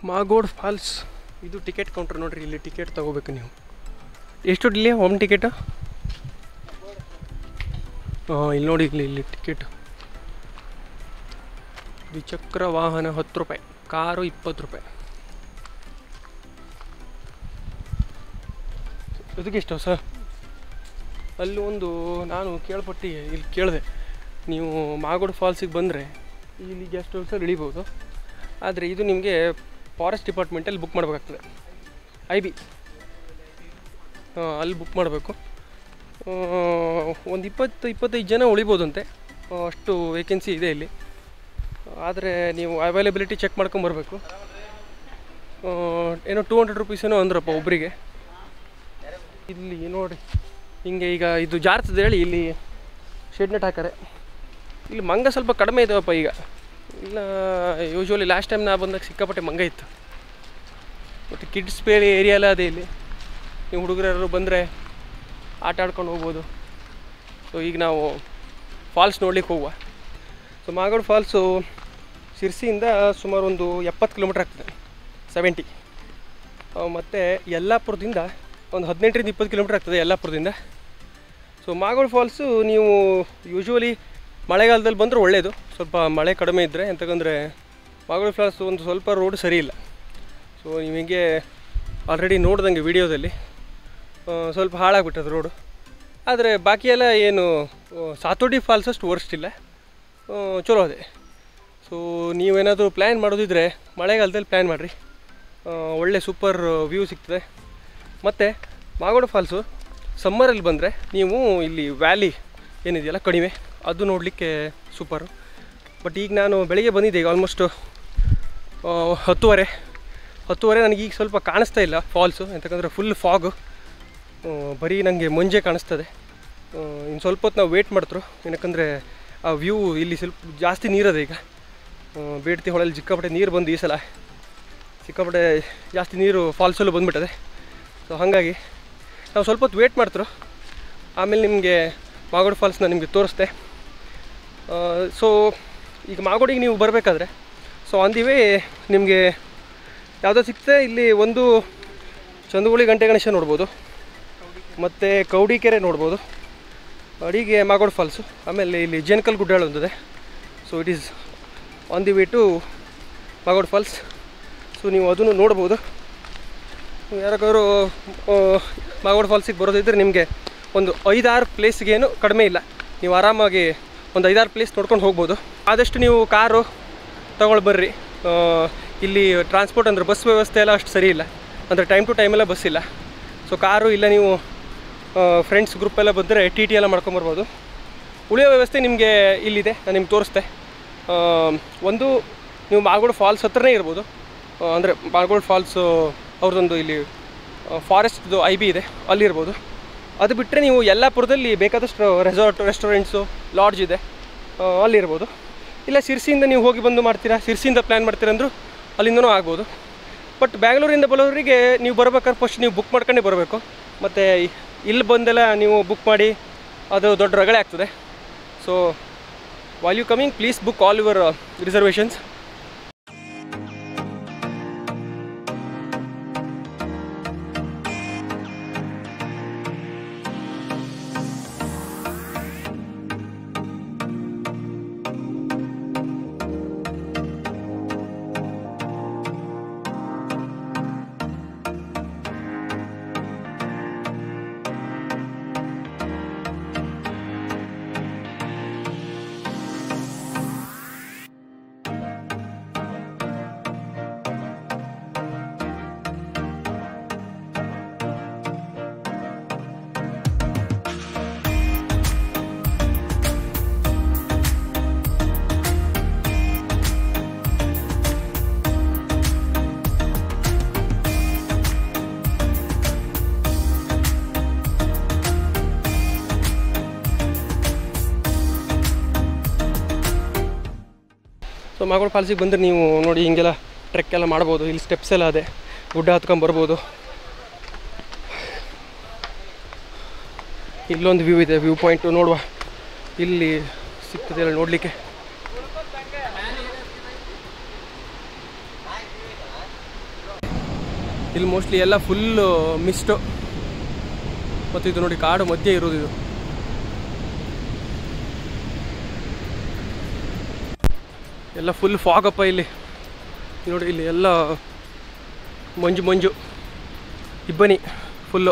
Magod falls ಇದು ticket counter ನೋಡ್ರಿ ಇಲ್ಲಿ ಟಿಕೆಟ್ ತಗೋಬೇಕು ನೀವು ಎಷ್ಟು ಇಲ್ಲಿ ಹೋಮ್ ಟಿಕೆಟ್ ಹಾಂ ಇಲ್ಲಿ ನೋಡಿ ಇಲ್ಲಿ ಇಲ್ಲಿ ಟಿಕೆಟ್ ದ್ವಿಚಕ್ರ ವಾಹನ ಹತ್ತು ರೂಪಾಯಿ ಕಾರು ಇಪ್ಪತ್ತು ರೂಪಾಯಿ ಇದಕ್ಕೆ ಎಷ್ಟು ಸರ್ ಅಲ್ಲಿ ಒಂದು ನಾನು ಕೇಳ್ಪಟ್ಟು ಇಲ್ಲಿ ಕೇಳಿದೆ ನೀವು ಮಾಗೋಡು ಫಾಲ್ಸಿಗೆ ಬಂದರೆ ಇಲ್ಲಿ ಗೆಸ್ಟ್ ಹೌಸಲ್ಲಿ ಇಳಿಬೋದು ಆದರೆ ಇದು ನಿಮಗೆ ಫಾರೆಸ್ಟ್ ಡಿಪಾರ್ಟ್ಮೆಂಟಲ್ಲಿ ಬುಕ್ ಮಾಡಬೇಕಾಗ್ತದೆ ಐ ಬಿ ಅಲ್ಲಿ ಬುಕ್ ಮಾಡಬೇಕು ಒಂದು ಇಪ್ಪತ್ತು ಇಪ್ಪತ್ತೈದು ಜನ ಉಳಿಬೋದಂತೆ ಆ, ಅಷ್ಟು ವೇಕೆನ್ಸಿ ಇದೆ ಇಲ್ಲಿ ಆದರೆ ನೀವು ಅವೈಲಬಿಲಿಟಿ ಚೆಕ್ ಮಾಡ್ಕೊಂಬರ್ಬೇಕು ಆ, ಏನೋ ಟೂ ಹಂಡ್ರೆಡ್ ರುಪೀಸ್ ಏನೋ ಅಂದ್ರಪ್ಪ ಒಬ್ಬರಿಗೆ ಇಲ್ಲಿ ನೋಡಿ ಹಿಂಗೆ ಈಗ ಇದು ಜಾರ್ತದೆ ಹೇಳಿ ಇಲ್ಲಿ ಶೆಡ್ ನೆಟ್ ಹಾಕಾರೆ ಇಲ್ಲಿ ಮಂಗ ಸ್ವಲ್ಪ ಕಡಿಮೆ ಇದಾವಪ್ಪ ಈಗ ಇಲ್ಲ ಯೂಶ್ವಲಿ ಲಾಸ್ಟ್ ಟೈಮ್ ನಾ ಬಂದಾಗ ಸಿಕ್ಕಾಪಟ್ಟೆ ಮಂಗ ಇತ್ತು ಮತ್ತು ಕಿಡ್ಸ್ ಪ್ಲೇ ಏರಿಯಾ ಎಲ್ಲ ಅದೇ ಇಲ್ಲಿ ನೀವು ಹುಡುಗರು ಬಂದರೆ ಆಟ ಆಡ್ಕೊಂಡು ಹೋಗ್ಬೋದು ಸೊ ಈಗ ನಾವು ಫಾಲ್ಸ್ ನೋಡ್ಲಿಕ್ಕೆ ಹೋಗುವ ಸೊ ಮಾಗೋಡು ಫಾಲ್ಸು ಶಿರ್ಸಿಯಿಂದ ಸುಮಾರು ಒಂದು ಎಪ್ಪತ್ತು ಕಿಲೋಮೀಟ್ರ್ ಆಗ್ತದೆ ಸೆವೆಂಟಿ ಮತ್ತು ಯಲ್ಲಾಪುರದಿಂದ ಒಂದು ಹದಿನೆಂಟರಿಂದ ಇಪ್ಪತ್ತು ಕಿಲೋಮೀಟ್ರ್ ಆಗ್ತದೆ ಯಲ್ಲಾಪುರದಿಂದ ಸೊ ಮಾಗೋಡು ಫಾಲ್ಸು ನೀವು ಯೂಶ್ವಲಿ ಮಳೆಗಾಲದಲ್ಲಿ ಬಂದರೆ ಒಳ್ಳೆಯದು ಸ್ವಲ್ಪ ಮಳೆ ಕಡಿಮೆ ಇದ್ದರೆ ಎಂತಕ್ಕಂದರೆ ಮಾಗೋಡು ಫಾಲ್ಸ್ ಒಂದು ಸ್ವಲ್ಪ ರೋಡ್ ಸರಿ ಇಲ್ಲ ಸೊ ನೀವು ಹಿಂಗೆ ಆಲ್ರೆಡಿ ನೋಡ್ದಂಗೆ ವಿಡಿಯೋದಲ್ಲಿ ಸ್ವಲ್ಪ ಹಾಳಾಗ್ಬಿಟ್ಟದು ರೋಡು ಆದರೆ ಬಾಕಿ ಎಲ್ಲ ಏನು ಆ, ಸಾತೋಡಿ ಫಾಲ್ಸ್ ಅಷ್ಟು ವರ್ಸ್ಟ್ ಇಲ್ಲ ಆ, ಚಲೋ ಅದೇ ಸೊ ನೀವೇನಾದರೂ ಪ್ಲ್ಯಾನ್ ಮಾಡೋದಿದ್ರೆ ಮಳೆಗಾಲದಲ್ಲಿ ಪ್ಲ್ಯಾನ್ ಮಾಡಿರಿ ಒಳ್ಳೆ ಸೂಪರ್ ವ್ಯೂ ಸಿಗ್ತದೆ ಮತ್ತು ಮಾಗೋಡು ಫಾಲ್ಸು ಸಮ್ಮರಲ್ಲಿ ಬಂದರೆ ನೀವು ಇಲ್ಲಿ ವ್ಯಾಲಿ ಏನಿದೆಯಲ್ಲ ಕಡಿಮೆ ಅದು ನೋಡಲಿಕ್ಕೆ ಸೂಪರು ಬಟ್ ಈಗ ನಾನು ಬೆಳಿಗ್ಗೆ ಬಂದಿದ್ದೆ ಈಗ ಆಲ್ಮೋಸ್ಟು ಹತ್ತುವರೆ ಹತ್ತುವರೆ ನನಗೆ ಈಗ ಸ್ವಲ್ಪ ಕಾಣಿಸ್ತಾ ಇಲ್ಲ ಫಾಲ್ಸು ಯಾಕಂದರೆ ಫುಲ್ ಫಾಗು ಬರೀ ನನಗೆ ಮುಂಜೆ ಕಾಣಿಸ್ತದೆ ಇನ್ನು ಸ್ವಲ್ಪ ಹೊತ್ತು ನಾವು ವೇಟ್ ಮಾಡ್ತರು ಏನಕ್ಕಂದರೆ ಆ ವ್ಯೂ ಇಲ್ಲಿ ಸ್ವಲ್ಪ ಜಾಸ್ತಿ ನೀರದೆ ಈಗ ಆ, ಬೇಡ್ತಿ ಹೊಳಲ್ಲಿ ಸಿಕ್ಕಾಪಟ್ಟೆ ನೀರು ಬಂದು ಈ ಸಲ ಸಿಕ್ಕಾಪಟ್ಟೆ ಜಾಸ್ತಿ ನೀರು ಫಾಲ್ಸಲ್ಲೂ ಬಂದುಬಿಟ್ಟದೆ ಸೊ ಹಾಗಾಗಿ ನಾವು ಸ್ವಲ್ಪ ಹೊತ್ತು ವೇಟ್ ಮಾಡ್ತರು ಆಮೇಲೆ ನಿಮಗೆ ಮಾಗೋಡು ಫಾಲ್ಸ್ನ ನಿಮಗೆ ತೋರಿಸ್ದೆ ಸೊ ಈಗ ಮಾಗೋಡಿಗೆ ನೀವು ಬರಬೇಕಾದ್ರೆ ಸೊ ಆನ್ ದಿ ವೇ ನಿಮಗೆ ಯಾವುದೋ ಸಿಗ್ತದೆ ಇಲ್ಲಿ ಒಂದು ಚಂದಗುಳಿ ಗಂಟೆ ಗಣೇಶ ನೋಡ್ಬೋದು ಮತ್ತು ಕೌಡಿಕೆರೆ ನೋಡ್ಬೋದು ಅಡಿಗೆ ಮಾಗೋಡು ಫಾಲ್ಸು ಆಮೇಲೆ ಇಲ್ಲಿ ಜೇನ್ಕಲ್ ಗುಡ್ಡಾಳ ಒಂದಿದೆ so it is on the way to Magod falls so ನೀವು ಅದನ್ನು ನೋಡ್ಬೋದು ಯಾರಾದರೂ ಮಾಗೋಡು ಫಾಲ್ಸಿಗೆ ಬರೋದಿದ್ದರೆ ನಿಮಗೆ ಒಂದು ಐದಾರು ಪ್ಲೇಸ್ಗೇನು ಕಡಿಮೆ ಇಲ್ಲ ನೀವು ಆರಾಮಾಗಿ ಒಂದು ಐದಾರು ಪ್ಲೇಸ್ ನೋಡ್ಕೊಂಡು ಹೋಗ್ಬೋದು ಆದಷ್ಟು ನೀವು ಕಾರು ತಗೊಳ್ಳಿ ಬರ್ರಿ ಆ, ಇಲ್ಲಿ ಟ್ರಾನ್ಸ್ಪೋರ್ಟ್ ಅಂದರೆ ಬಸ್ ವ್ಯವಸ್ಥೆ ಎಲ್ಲ ಅಷ್ಟು ಸರಿ ಇಲ್ಲ ಅಂದರೆ ಟೈಮ್ ಟು ಟೈಮೆಲ್ಲ ಬಸ್ ಇಲ್ಲ ಸೊ ಕಾರು ಇಲ್ಲ ನೀವು ಫ್ರೆಂಡ್ಸ್ ಗ್ರೂಪ್ ಎಲ್ಲ ಬಂದರೆ ಟಿ ಟಿ ಎಲ್ಲ ಮಾಡ್ಕೊಂಬರ್ಬೋದು ಉಳಿಯೋ ವ್ಯವಸ್ಥೆ ನಿಮಗೆ ಇಲ್ಲಿದೆ ನಾನು ನಿಮ್ಗೆ ತೋರಿಸ್ದೆ ಆ, ಒಂದು ನೀವು ಮಾಗೋಡು ಫಾಲ್ಸ್ ಹತ್ರನೇ ಇರ್ಬೋದು ಅಂದರೆ ಮಾಗೋಡು ಫಾಲ್ಸು ಅವ್ರದ್ದೊಂದು ಇಲ್ಲಿ ಫಾರೆಸ್ಟ್ದು ಐ ಬಿ ಇದೆ ಅಲ್ಲಿರ್ಬೋದು ಅದು ಬಿಟ್ಟರೆ ನೀವು ಯಲ್ಲಾಪುರದಲ್ಲಿ ಬೇಕಾದಷ್ಟು ರೆಸಾರ್ಟ್ ರೆಸ್ಟೋರೆಂಟ್ಸು ಲಾಡ್ಜ್ ಇದೆ ಆ, ಅಲ್ಲಿರ್ಬೋದು ಇಲ್ಲ ಶಿರ್ಸಿಯಿಂದ ನೀವು ಹೋಗಿ ಬಂದು ಮಾಡ್ತೀರಾ ಶಿರ್ಸಿಯಿಂದ ಪ್ಲ್ಯಾನ್ ಮಾಡ್ತೀರಾ ಅಂದರೂ ಅಲ್ಲಿಂದನೂ ಆಗ್ಬೋದು ಬಟ್ ಬ್ಯಾಂಗ್ಳೂರಿಂದ ಬರೋರಿಗೆ ನೀವು ಬರ್ಬೇಕಾದ್ರೆ ಫಸ್ಟ್ ನೀವು ಬುಕ್ ಮಾಡ್ಕೊಂಡೇ ಬರಬೇಕು ಮತ್ತು ಇಲ್ಲಿ ಬಂದೆಲ್ಲ ನೀವು ಬುಕ್ ಮಾಡಿ ಅದು ದೊಡ್ಡ ರಗಳೆ ಆಗ್ತದೆ so while you coming please book all your reservations so Magod ಫಾಲ್ಸಿಗೆ ಬಂದರೆ ನೀವು ನೋಡಿ ಹಿಂಗೆಲ್ಲ ಟ್ರೆಕ್ ಎಲ್ಲ ಮಾಡ್ಬೋದು ಇಲ್ಲಿ ಸ್ಟೆಪ್ಸ್ ಎಲ್ಲ ಅದೇ ಗುಡ್ಡ ಹತ್ಕೊಂಡು ಬರ್ಬೋದು ಇಲ್ಲೊಂದು ವ್ಯೂ ಇದೆ ವ್ಯೂ ಪಾಯಿಂಟು ನೋಡುವ ಇಲ್ಲಿ ಸಿಗ್ತದೆ ಅಲ್ಲಿ ನೋಡಲಿಕ್ಕೆ ಇಲ್ಲಿ ಮೋಸ್ಟ್ಲಿ ಎಲ್ಲ ಫುಲ್ಲು ಮಿಸ್ಟು ಮತ್ತು ಇದು ನೋಡಿ ಕಾಡು ಮಧ್ಯೆ ಇರೋದು ಇದು ಎಲ್ಲ ಫುಲ್ ಫಾಗಪ್ಪ ಇಲ್ಲಿ ಇಲ್ಲಿ ನೋಡಿ ಇಲ್ಲಿ ಎಲ್ಲ ಮಂಜು ಮಂಜು ಇಬ್ಬನಿ ಫುಲ್ಲು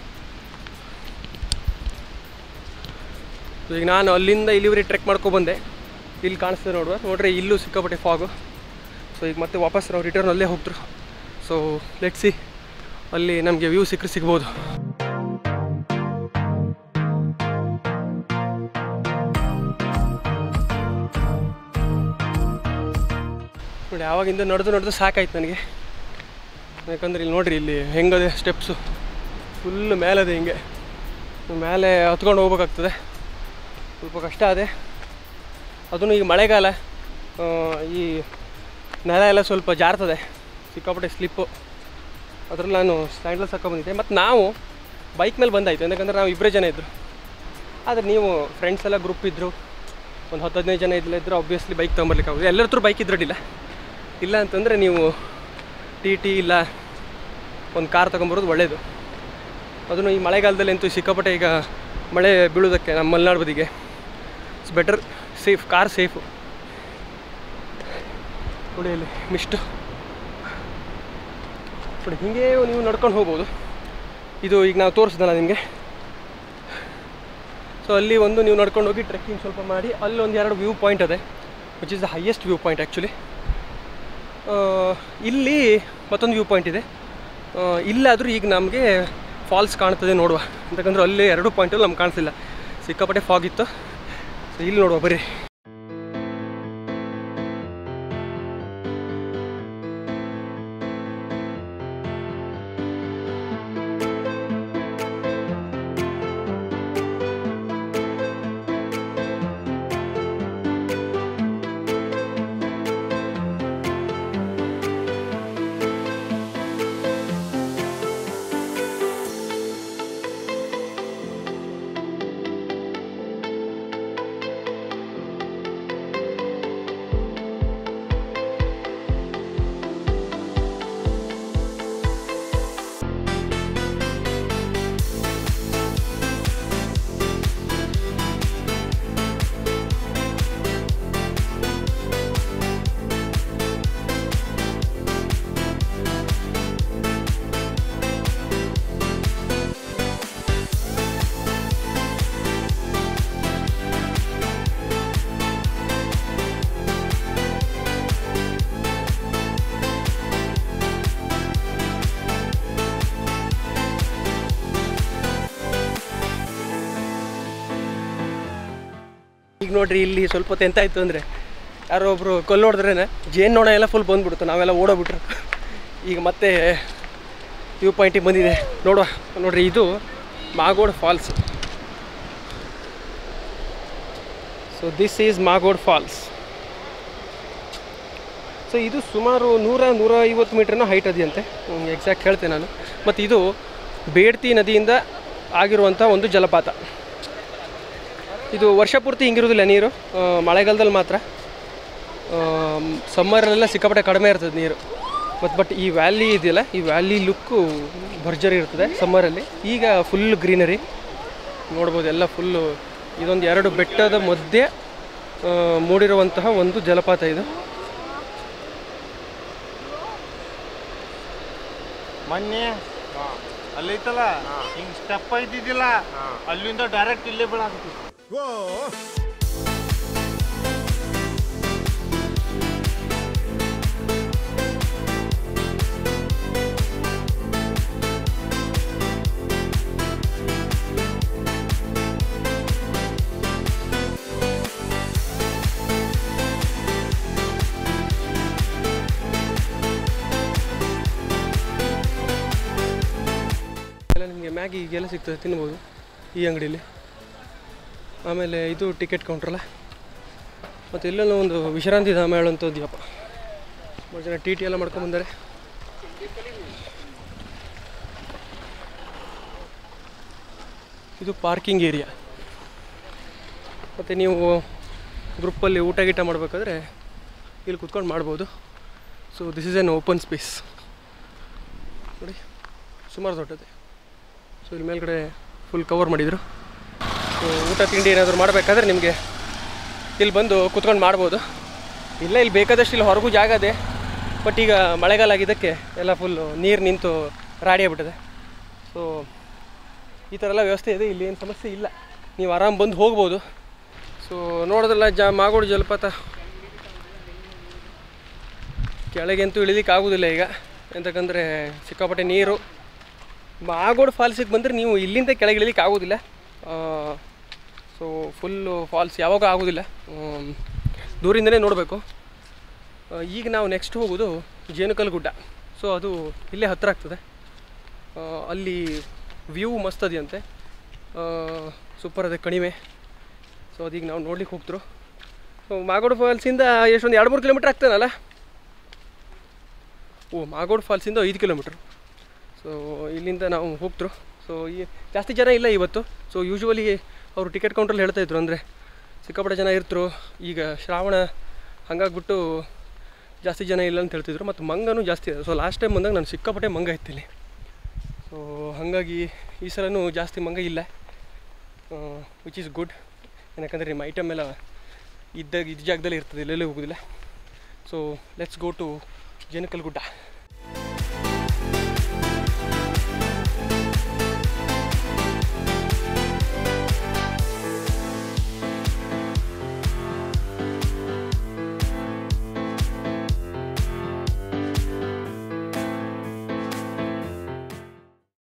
ಈಗ ನಾನು ಅಲ್ಲಿಂದ ಇಲ್ಲಿವರೆಗೆ ಟ್ರೆಕ್ ಮಾಡ್ಕೊಬಂದೆ ಇಲ್ಲಿ ಕಾಣಿಸ್ತದೆ ನೋಡುವ ನೋಡ್ರಿ ಇಲ್ಲೂ ಸಿಕ್ಕಾಪಟ್ಟೆ ಫಾಗು ಸೊ ಈಗ ಮತ್ತೆ ವಾಪಸ್ ನಾವು ರಿಟರ್ನ್ ಅಲ್ಲೇ ಹೋಗ್ತರು ಸೊ ಲೆಟ್ಸಿ ಅಲ್ಲಿ ನಮಗೆ ವ್ಯೂ ಸಿಕ್ಕರೆ ಸಿಗ್ಬೋದು ನೋಡಿ ಆವಾಗಿಂದ ನಡೆದು ನಡೆದು ಸಾಕಾಯ್ತು ನನಗೆ ಯಾಕಂದ್ರೆ ಇಲ್ಲಿ ನೋಡ್ರಿ ಇಲ್ಲಿ ಹೆಂಗದೆ ಸ್ಟೆಪ್ಸು ಫುಲ್ ಮೇಲದೆ ಹಿಂಗೆ ಮೇಲೆ ಹತ್ಕೊಂಡು ಹೋಗ್ಬೇಕಾಗ್ತದೆ ಸ್ವಲ್ಪ ಕಷ್ಟ ಅದೇ ಅದನ್ನು ಈಗ ಮಳೆಗಾಲ ಆ, ಈ ನೆಲ ಎಲ್ಲ ಸ್ವಲ್ಪ ಜಾರ್ತದೆ ಸಿಕ್ಕಾಪಟ್ಟೆ ಸ್ಲಿಪ್ಪು ಅದ್ರಲ್ಲಿ ನಾನು ಸ್ಟ್ಯಾಂಡ್ಲೆಸ್ ಹಾಕೊಂಡ್ಬಂದಿದ್ದೆ ಮತ್ತು ನಾವು ಬೈಕ್ ಮೇಲೆ ಬಂದಾಯಿತು ಯಾಕಂದ್ರೆ ನಾವು ಇಬ್ಬರೇ ಜನ ಇದ್ದರು ಆದರೆ ನೀವು ಫ್ರೆಂಡ್ಸ್ ಎಲ್ಲ ಗ್ರೂಪ್ ಇದ್ದರು ಒಂದು ಹತ್ತು ಹದಿನೈದು ಜನ ಇದ್ದಿಲ್ಲ ಇದ್ದರೆ ಆಬ್ವಿಯಸ್ಲಿ ಬೈಕ್ ತೊಗೊಂಬರ್ಲಿಕ್ಕೆ ಆಗೋದು ಎಲ್ಲರ ಹತ್ರ ಬೈಕ್ ಇದ್ರಡಿಲ್ಲ ಇಲ್ಲ ಅಂತಂದರೆ ನೀವು ಟಿ ಟಿ ಇಲ್ಲ ಒಂದು ಕಾರ್ ತೊಗೊಂಬರೋದು ಒಳ್ಳೆಯದು ಅದನ್ನು ಈ ಮಳೆಗಾಲದಲ್ಲಿ ಅಂತೂ ಸಿಕ್ಕಾಪಟ್ಟೆ ಈಗ ಮಳೆ ಬೀಳೋದಕ್ಕೆ ನಮ್ಮ ಮಲೆನಾಡು ಬದಿಗೆ it's better safe car safe ನೋಡಿ ಇಲ್ಲಿ ಮಿಸ್ಟು ನೋಡಿ ಹೀಗೆ ನೀವು ನಡ್ಕೊಂಡು ಹೋಗ್ಬೋದು ಇದು ಈಗ ನಾವು ತೋರಿಸ್ದಲ್ಲ ನಿಮಗೆ ಸೊ ಅಲ್ಲಿ ಒಂದು ನೀವು ನಡ್ಕೊಂಡು ಹೋಗಿ ಟ್ರೆಕ್ಕಿಂಗ್ ಸ್ವಲ್ಪ ಮಾಡಿ ಅಲ್ಲಿ ಒಂದು ಎರಡು ವ್ಯೂ ಪಾಯಿಂಟ್ ಅದೇ which is the highest view point actually ಇಲ್ಲಿ ಮತ್ತೊಂದು ವ್ಯೂ ಪಾಯಿಂಟ್ ಇದೆ ಆ, ಇಲ್ಲಾದರೂ ಈಗ ನಮಗೆ ಫಾಲ್ಸ್ ಕಾಣ್ತದೆ ನೋಡುವ ಯಾಕಂದ್ರೆ ಅಲ್ಲಿ ಎರಡು ಪಾಯಿಂಟಲ್ಲಿ ನಮ್ಗೆ ಕಾಣಿಸಿಲ್ಲ ಸಿಕ್ಕಾಪಟ್ಟೆ ಫಾಗ್ ಇತ್ತು ಸೊ ಇಲ್ಲಿ ನೋಡುವ ಬರ್ರಿ ಈಗ ನೋಡ್ರಿ ಇಲ್ಲಿ ಸ್ವಲ್ಪ ಹೊತ್ತು ಎಂತಾಯ್ತು ಅಂದರೆ ಯಾರೋ ಒಬ್ಬರು ಕೊಲ್ಲು ಹೊಡೆದ್ರೇನೆ ಜೇನ್ನೋಣ ಎಲ್ಲ ಫುಲ್ ಬಂದ್ಬಿಡ್ತು ನಾವೆಲ್ಲ ಓಡೋಗ್ಬಿಟ್ರು ಈಗ ಮತ್ತೆ ವ್ಯೂ ಪಾಯಿಂಟಿಗೆ ಬಂದಿದೆ ನೋಡುವ ನೋಡ್ರಿ ಇದು Magod falls so this is Magod falls so ಇದು ಸುಮಾರು ನೂರ ನೂರ ಐವತ್ತು ಮೀಟ್ರ್ನ ಹೈಟ್ ಅದೆಯಂತೆ ಎಕ್ಸಾಕ್ಟ್ ಹೇಳ್ತೇನೆ ನಾನು ಮತ್ತು ಇದು ಬೇಡ್ತಿ ನದಿಯಿಂದ ಆಗಿರುವಂಥ ಒಂದು ಜಲಪಾತ ಇದು ವರ್ಷ ಪೂರ್ತಿ ಹಿಂಗಿರೋದಿಲ್ಲ ನೀರು ಆ, ಮಳೆಗಾಲದಲ್ಲಿ ಮಾತ್ರ ಸಮ್ಮರಲ್ಲೆಲ್ಲ ಸಿಕ್ಕಾಪಟ್ಟೆ ಕಡಿಮೆ ಇರ್ತದೆ ನೀರು ಮತ್ತು ಬಟ್ ಈ ವ್ಯಾಲಿ ಇದೆಯಲ್ಲ ಈ ವ್ಯಾಲಿ ಲುಕ್ಕು ಭರ್ಜರಿ ಇರ್ತದೆ ಸಮ್ಮರಲ್ಲಿ ಈಗ ಫುಲ್ ಗ್ರೀನರಿ ನೋಡ್ಬೋದು ಎಲ್ಲ ಫುಲ್ಲು ಇದೊಂದು ಎರಡು ಬೆಟ್ಟದ ಮಧ್ಯೆ ಆ, ಮೂಡಿರುವಂತಹ ಒಂದು ಜಲಪಾತ ಇದು ಮೊನ್ನೆ ಅಲ್ಲೈತಲ್ಲ ಹಿಂಗ್ ಸ್ಟೆಪ್ ಇದ್ದಿದ್ದಿಲ್ಲ ಅಲ್ಲಿಂದ ಡೈರೆಕ್ಟ್ ಇಲ್ಲೇ ಬೀಳಾಕತ್ತಿ ಎಲ್ಲ ನಿಮಗೆ ಮ್ಯಾಗಿ ಈಗೆಲ್ಲ ಸಿಗ್ತದೆ ತಿನ್ಬೋದು ಈ ಅಂಗಡಿಯಲ್ಲಿ ಆಮೇಲೆ ಇದು ಟಿಕೆಟ್ ಕೌಂಟ್ರಲ್ಲ ಮತ್ತು ಇಲ್ಲೆಲ್ಲ ಒಂದು ವಿಶ್ರಾಂತಿ ಧಾಮ ಹೇಳುವಂಥದ್ದು ಯಪ್ಪ ಮೂರು ಜನ ಟಿ ಟಿ ಎಲ್ಲ ಮಾಡ್ಕೊಂಬಂದರೆ ಇದು ಪಾರ್ಕಿಂಗ್ ಏರಿಯಾ ಮತ್ತು ನೀವು ಗ್ರೂಪಲ್ಲಿ ಊಟ ಗೀಟ ಮಾಡಬೇಕಾದ್ರೆ ಇಲ್ಲಿ ಕುತ್ಕೊಂಡು ಮಾಡ್ಬೋದು so this is an open space ನೋಡಿ ಸುಮಾರು ದೊಡ್ಡದೆ ಸೊ ಇಲ್ಲಿ ಮೇಲ್ಗಡೆ ಫುಲ್ ಕವರ್ ಮಾಡಿದರು ಸೊ ಊಟ ತಿಂಡಿ ಏನಾದರೂ ಮಾಡಬೇಕಾದ್ರೆ ನಿಮಗೆ ಇಲ್ಲಿ ಬಂದು ಕುತ್ಕೊಂಡು ಮಾಡ್ಬೋದು ಇಲ್ಲ ಇಲ್ಲಿ ಬೇಕಾದಷ್ಟು ಇಲ್ಲಿ ಹೊರಗೂ ಜಾಗ ಇದೆ ಬಟ್ ಈಗ ಮಳೆಗಾಲ ಆಗಿದ್ದಕ್ಕೆ ಎಲ್ಲ ಫುಲ್ಲು ನೀರು ನಿಂತು ರಾಡಿ ಆಗ್ಬಿಟ್ಟಿದೆ ಸೊ ಈ ಥರ ಎಲ್ಲ ವ್ಯವಸ್ಥೆ ಇದೆ ಇಲ್ಲಿ ಏನು ಸಮಸ್ಯೆ ಇಲ್ಲ ನೀವು ಆರಾಮ್ ಬಂದು ಹೋಗ್ಬೋದು ಸೊ ನೋಡೋದಲ್ಲ ಜಾ ಮಾಗೋಡು ಜಲಪಾತ ಕೆಳಗಂತೂ ಇಳಿಲಿಕ್ಕೆ ಆಗೋದಿಲ್ಲ ಈಗ ಎಂತಕ್ಕಂದರೆ ಸಿಕ್ಕಾಪಟ್ಟೆ ನೀರು ಮಾಗೋಡು ಫಾಲ್ಸಿಗೆ ಬಂದರೆ ನೀವು ಇಲ್ಲಿಂದ ಕೆಳಗೆ ಇಳಿಲಿಕ್ಕೆ ಆಗೋದಿಲ್ಲ ಸೊ ಫುಲ್ಲು ಫಾಲ್ಸ್ ಯಾವಾಗ ಆಗೋದಿಲ್ಲ ಆಮ್, ದೂರಿಂದನೇ ನೋಡಬೇಕು ಈಗ ನಾವು ನೆಕ್ಸ್ಟ್ ಹೋಗೋದು ಜೇನುಕಲ್ ಗುಡ್ಡ ಸೊ ಅದು ಇಲ್ಲೇ ಹತ್ತಿರ ಆಗ್ತದೆ ಆ, ಅಲ್ಲಿ ವ್ಯೂ ಮಸ್ತ್ ಅದೆಯಂತೆ ಸೂಪರ್ ಅದೇ ಕಣಿವೆ ಸೊ ಅದೀಗ ನಾವು ನೋಡ್ಲಿಕ್ಕೆ ಹೋಗ್ತರು ಸೊ ಮಾಗೋಡು ಫಾಲ್ಸಿಂದ ಎಷ್ಟೊಂದು ಎರಡು ಮೂರು ಕಿಲೋಮೀಟ್ರ್ ಆಗ್ತಾನಲ್ಲ ಓ ಮಾಗೋಡು ಫಾಲ್ಸಿಂದ ಐದು ಕಿಲೋಮೀಟ್ರ್ ಸೊ ಇಲ್ಲಿಂದ ನಾವು ಹೋಗ್ತರು ಸೊ ಈ ಜಾಸ್ತಿ ಜನ ಇಲ್ಲ ಇವತ್ತು ಸೊ ಯೂಶ್ವಲಿ ಅವರು ಟಿಕೆಟ್ ಕೌಂಟ್ರಲ್ಲಿ ಹೇಳ್ತಾ ಇದ್ರು ಅಂದರೆ ಸಿಕ್ಕಾಪಟ್ಟೆ ಜನ ಇರ್ತರು ಈಗ ಶ್ರಾವಣ ಹಂಗಾಗ್ಬಿಟ್ಟು ಜಾಸ್ತಿ ಜನ ಇಲ್ಲ ಅಂತ ಹೇಳ್ತಿದ್ರು ಮತ್ತು ಮಂಗನೂ ಜಾಸ್ತಿ ಇದೆ ಸೊ ಲಾಸ್ಟ್ ಟೈಮ್ ಬಂದಾಗ ನಾನು ಸಿಕ್ಕಾಪಟ್ಟೆ ಮಂಗ ಇತ್ತಿಲ್ಲಿ ಸೊ ಹಾಗಾಗಿ ಈ ಸಲನೂ ಜಾಸ್ತಿ ಮಂಗ ಇಲ್ಲ ವಿಚ್ ಈಸ್ ಗುಡ್ ಯಾಕಂದರೆ ನಿಮ್ಮ ಐಟಮ್ ಎಲ್ಲ ಇದ್ದಾಗ ಇದ್ದ ಜಾಗದಲ್ಲಿ ಇರ್ತದೆ ಎಲ್ಲೆಲ್ಲೂ ಹೋಗೋದಿಲ್ಲ so let's go to Jenukal ಗುಡ್ಡ